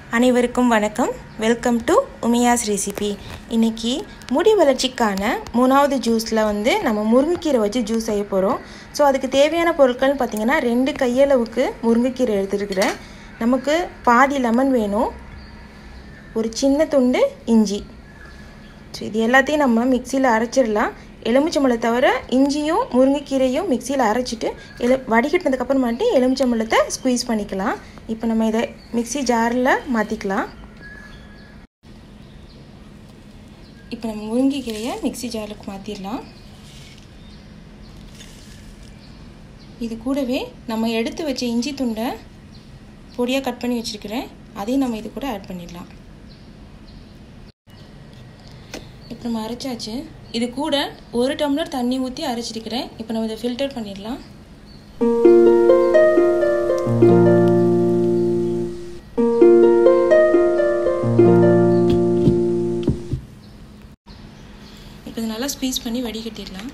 அனைவருக்கும் வணக்கம் welcome to உமியாஸ் recipe இன்றைக்கி முடி வளர்ச்சிக்கான மூணாவது ஜூஸில் வந்து நம்ம முருங்கைக்கீரை வச்சு ஜூஸ் செய்ய போகிறோம் ஸோ அதுக்கு தேவையான பொருட்கள்னு பார்த்திங்கன்னா ரெண்டு கையளவுக்கு முருங்கைக்கீரை எடுத்துருக்கிறேன் நமக்கு பாதி லெமன் வேணும் ஒரு சின்ன துண்டு இஞ்சி ஸோ இது எல்லாத்தையும் நம்ம மிக்சியில் அரைச்சிடலாம் எலுமிச்சம்பழத்தை தவிர இஞ்சியும் முருங்கைக்கீரையும் மிக்சியில் அரைச்சிட்டு எலு வடிகட்டினதுக்கப்புறமாட்டி எலுமிச்சம்பழத்தை ஸ்குவீஸ் பண்ணிக்கலாம் இப்போ நம்ம இதை மிக்சி ஜாரில் மாற்றிக்கலாம் இப்போ நம்ம முருங்கைக்கீரையை மிக்சி ஜாருக்கு மாற்றிடலாம் இது கூடவே நம்ம எடுத்து வச்ச இஞ்சி துண்டை பொடியாக கட் பண்ணி வச்சுருக்கிறேன் அதையும் நம்ம இது கூட ஆட் பண்ணிடலாம் இப்போ நம்ம அரைச்சாச்சு இது கூட ஒரு டம்ளர் தண்ணி ஊற்றி அரைச்சிருக்கிறேன் இப்போ நம்ம இதை ஃபில்டர் பண்ணிடலாம் இப்போ இதை நல்லா ஸ்பீஸ் பண்ணி வடிகட்டிடலாம்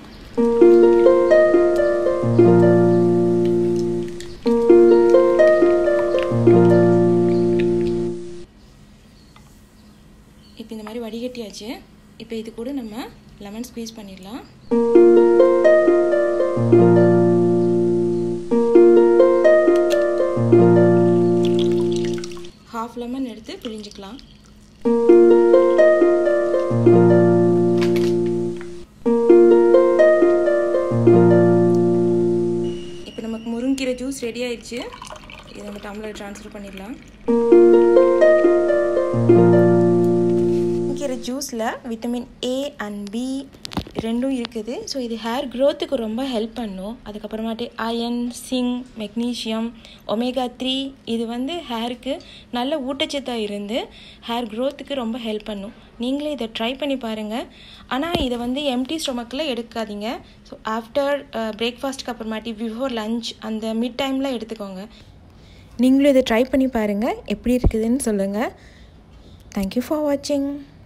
இப்போ இந்த மாதிரி வடிகட்டியாச்சு இப்போ இது கூட நம்ம லெமன் ஸ்குவீஸ் பண்ணிடலாம் ஹாஃப் லெமன் எடுத்து பிழிஞ்சிக்கலாம் இப்போ நமக்கு முருங்கீரை ஜூஸ் ரெடி ஆயிடுச்சு இதை நம்ம டம்ளர் ட்ரான்ஸ்ஃபர் பண்ணிடலாம் முருங்கீரை ஜூஸில் விட்டமின் ஏ அண்ட் பி ரெண்டும் இருக்குது ஸோ இது ஹேர் க்ரோத்துக்கு ரொம்ப ஹெல்ப் பண்ணும் அதுக்கப்புறமாட்டி iron zinc magnesium omega three இது வந்து ஹேருக்கு நல்ல ஊட்டச்சத்தாக இருந்து ஹேர் க்ரோத்துக்கு ரொம்ப ஹெல்ப் பண்ணும் நீங்களே இதை ட்ரை பண்ணி பாருங்கள் ஆனால் இதை வந்து எம்டி ஸ்டொமக்கில் எடுக்காதீங்க ஸோ ஆஃப்டர் பிரேக்ஃபாஸ்ட்டுக்கு அப்புறமாட்டி பிஃபோர் லஞ்ச் அந்த மிட் டைமில் எடுத்துக்கோங்க நீங்களும் இதை ட்ரை பண்ணி பாருங்கள் எப்படி இருக்குதுன்னு சொல்லுங்கள் தேங்க்யூ ஃபார் வாட்சிங்